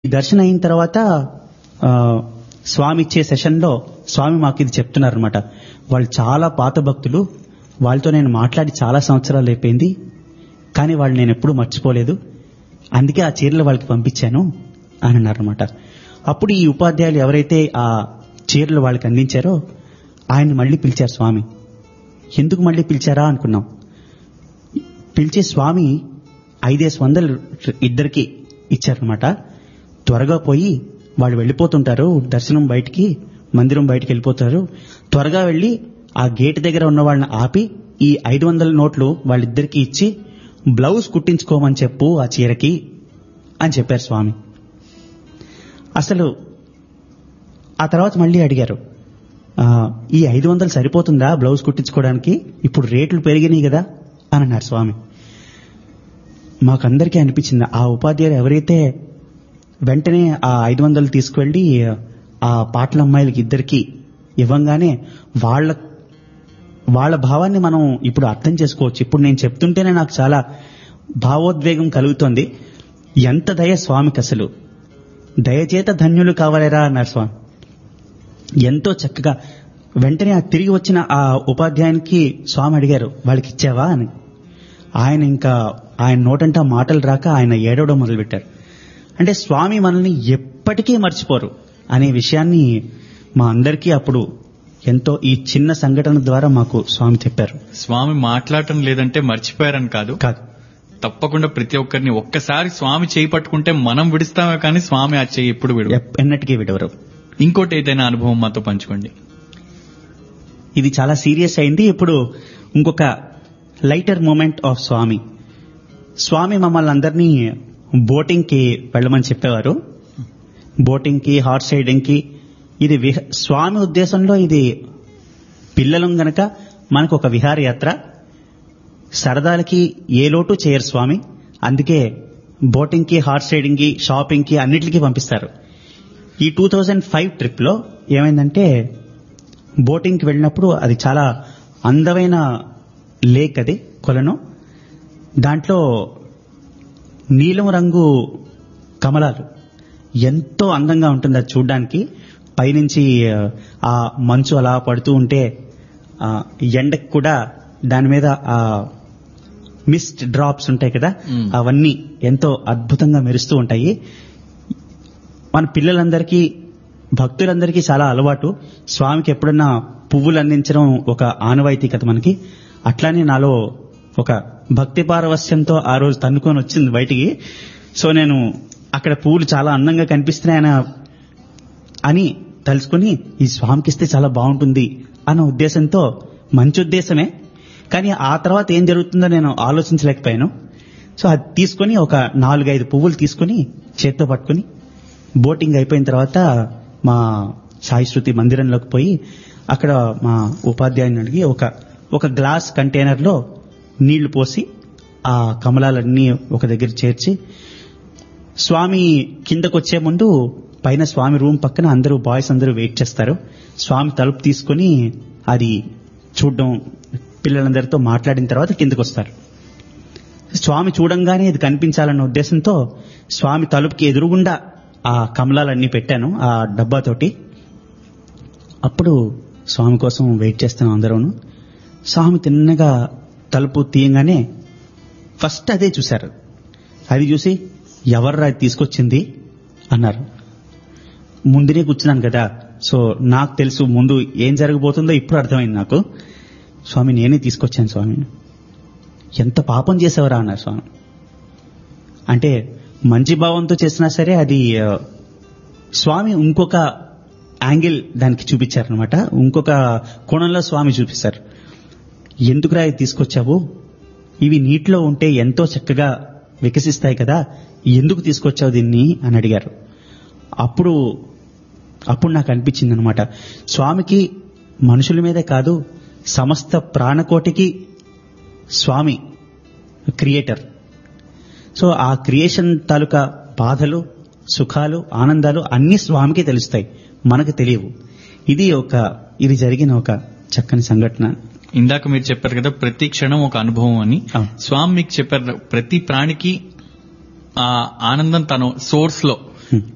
దర్శనం అయిన తర్వాత ఆ, స్వామి ఇచ్చే సెషన్లో స్వామి మాకు ఇది చెప్తున్నారు అనమాట వాళ్ళు చాలా పాత భక్తులు వాళ్ళతో నేను మాట్లాడి చాలా సంవత్సరాలు అయిపోయింది కానీ వాళ్ళు నేను ఎప్పుడూ మర్చిపోలేదు అందుకే ఆ చీరలు వాళ్ళకి పంపించాను అని అన్నారనమాట అప్పుడు ఈ ఉపాధ్యాయులు ఎవరైతే ఆ చీరలు వాళ్ళకి అందించారో ఆయన మళ్ళీ పిలిచారు స్వామి ఎందుకు మళ్ళీ పిలిచారా అనుకున్నాం పిలిచే స్వామి ఐదేసి వందలు ఇద్దరికి ఇచ్చారనమాట త్వరగా పోయి వాళ్ళు వెళ్ళిపోతుంటారు దర్శనం బయటికి మందిరం బయటికి వెళ్ళిపోతారు త్వరగా వెళ్ళి ఆ గేట్ దగ్గర ఉన్న వాళ్ళని ఆపి ఈ ఐదు వందల నోట్లు వాళ్ళిద్దరికి ఇచ్చి బ్లౌజ్ కుట్టించుకోమని చెప్పు ఆ చీరకి అని చెప్పారు స్వామి అసలు ఆ తర్వాత మళ్ళీ అడిగారు "ఆ, ఈ ఐదు వందలు సరిపోతుందా బ్లౌజ్ కుట్టించుకోవడానికి ఇప్పుడు రేట్లు పెరిగినాయి కదా అని అన్నారు స్వామి మాకందరికీ అనిపించింది ఆ ఉపాధ్యాయులు ఎవరైతే వెంటనే ఆ ఐదు వందలు తీసుకువెళ్ళి ఆ పాటల అమ్మాయిలకి ఇద్దరికి ఇవ్వంగానే వాళ్ళ వాళ్ళ భావాన్ని మనం ఇప్పుడు అర్థం చేసుకోవచ్చు ఇప్పుడు నేను చెప్తుంటేనే నాకు చాలా భావోద్వేగం కలుగుతోంది ఎంత దయ స్వామికి అసలు దయచేత ధన్యులు కావాలేరా అన్నారు స్వామి ఎంతో చక్కగా వెంటనే ఆ తిరిగి వచ్చిన ఆ ఉపాధ్యాయునికి స్వామి అడిగారు వాళ్ళకి ఇచ్చావా అని ఆయన ఇంకా ఆయన నోటంటే ఆ మాటలు రాక ఆయన ఏడవడం మొదలుపెట్టారు అంటే స్వామి మనల్ని ఎప్పటికీ మర్చిపోరు అనే విషయాన్ని మా అందరికీ అప్పుడు ఎంతో ఈ చిన్న సంఘటన ద్వారా మాకు స్వామి చెప్పారు స్వామి మాట్లాడటం లేదంటే మర్చిపోయారని కాదు కాదు తప్పకుండా ప్రతి ఒక్కరిని ఒక్కసారి స్వామి చేయి పట్టుకుంటే మనం విడుస్తామే కానీ స్వామి ఆ చేయి ఎప్పుడు విడు ఎప్- ఎన్నటికీ విడవరు ఇంకోటి ఏదైనా అనుభవం మాతో పంచుకోండి ఇది చాలా సీరియస్ అయింది ఇప్పుడు ఇంకొక lighter moment of Swami Swami మమ్మల్ని అందరినీ బోటింగ్కి వెళ్ళమని చెప్పేవారు బోటింగ్కి హార్స్ రైడింగ్కి ఇది విహ స్వామి ఉద్దేశంలో ఇది పిల్లలం గనక మనకు ఒక విహారయాత్ర సరదాలకి ఏ లోటు చేయరు స్వామి అందుకే బోటింగ్కి హార్స్ రైడింగ్కి షాపింగ్కి అన్నిటికీ పంపిస్తారు ఈ టూ థౌజండ్ ఫైవ్ ట్రిప్లో ఏమైందంటే బోటింగ్కి వెళ్ళినప్పుడు అది చాలా అందమైన లేక్ అది కొలను దాంట్లో నీలం రంగు కమలాలు ఎంతో అందంగా ఉంటుంది అది చూడడానికి పైనుంచి ఆ, ఆ మంచు అలా పడుతూ ఉంటే ఆ, ఎండకు కూడా దాని మీద ఆ మిస్ట్ డ్రాప్స్ ఉంటాయి కదా మ్మ్. అవన్నీ ఎంతో అద్భుతంగా మెరుస్తూ ఉంటాయి మన పిల్లలందరికీ భక్తులందరికీ చాలా అలవాటు స్వామికి ఎప్పుడన్నా పువ్వులు అందించడం ఒక ఆనవాయితీ కదా మనకి అట్లానే నాలో ఒక భక్తి పారవస్యంతో ఆ రోజు తన్నుకొని వచ్చింది బయటికి సో నేను అక్కడ పువ్వులు చాలా అందంగా కనిపిస్తున్నాయన అని తలుచుకుని ఈ స్వామికి ఇస్తే చాలా బాగుంటుంది అన్న ఉద్దేశంతో మంచి ఉద్దేశమే కానీ ఆ తర్వాత ఏం జరుగుతుందో నేను ఆలోచించలేకపోయాను సో అది తీసుకొని ఒక నాలుగైదు పువ్వులు తీసుకొని చేత్తో పట్టుకొని బోటింగ్ అయిపోయిన తర్వాత మా సాయి శృతి మందిరంలోకి పోయి అక్కడ మా ఉపాధ్యాయుని అడిగి ఒక ఒక గ్లాస్ కంటైనర్లో నీళ్లు పోసి ఆ కమలాలన్నీ ఒక దగ్గర చేర్చి స్వామి కిందకు వచ్చే ముందు పైన స్వామి రూమ్ పక్కన అందరూ బాయ్స్ అందరూ వెయిట్ చేస్తారు స్వామి తలుపు తీసుకొని అది చూడడం పిల్లలందరితో మాట్లాడిన తర్వాత కిందకు వస్తారు స్వామి చూడంగానే ఇది కనిపించాలన్న ఉద్దేశంతో స్వామి తలుపుకి ఎదురుగుండా ఆ కమలాలన్నీ పెట్టాను ఆ డబ్బాతోటి అప్పుడు స్వామి కోసం వెయిట్ చేస్తాం అందరూను స్వామి తిన్నగా తలుపు తీయంగానే ఫస్ట్ అదే చూశారు అది చూసి ఎవర్రా ఇది తీసుకొచ్చింది అన్నారు ముందునే కూర్చున్నాను కదా సో నాకు తెలుసు ముందు ఏం జరగబోతుందో ఇప్పుడు అర్థమైంది నాకు స్వామి నేనే తీసుకొచ్చాను స్వామి ఎంత పాపం చేసేవరా అన్నారు స్వామి అంటే మంచి భావంతో చేసినా సరే అది ఆ, స్వామి ఇంకొక యాంగిల్ దానికి చూపించారనమాట ఇంకొక కోణంలో స్వామి చూపిస్తారు ఎందుకురా ఇది తీసుకొచ్చావు ఇవి నీటిలో ఉంటే ఎంతో చక్కగా వికసిస్తాయి కదా ఎందుకు తీసుకొచ్చావు దీన్ని అని అడిగారు అప్పుడు అప్పుడు నాకు అనిపించింది అనమాట స్వామికి మనుషుల మీదే కాదు సమస్త ప్రాణకోటికి స్వామి క్రియేటర్ సో ఆ క్రియేషన్ తాలూకా బాధలు సుఖాలు ఆనందాలు అన్ని స్వామికి తెలుస్తాయి మనకు తెలియవు ఇది ఒక ఇది జరిగిన ఒక చక్కని సంఘటన ఇందాక మీరు చెప్పారు కదా ప్రతి క్షణం ఒక అనుభవం అని అవును. స్వామి మీకు చెప్పారు ప్రతి ప్రాణికి ఆ ఆనందం తన సోర్స్ లో హ్మ్.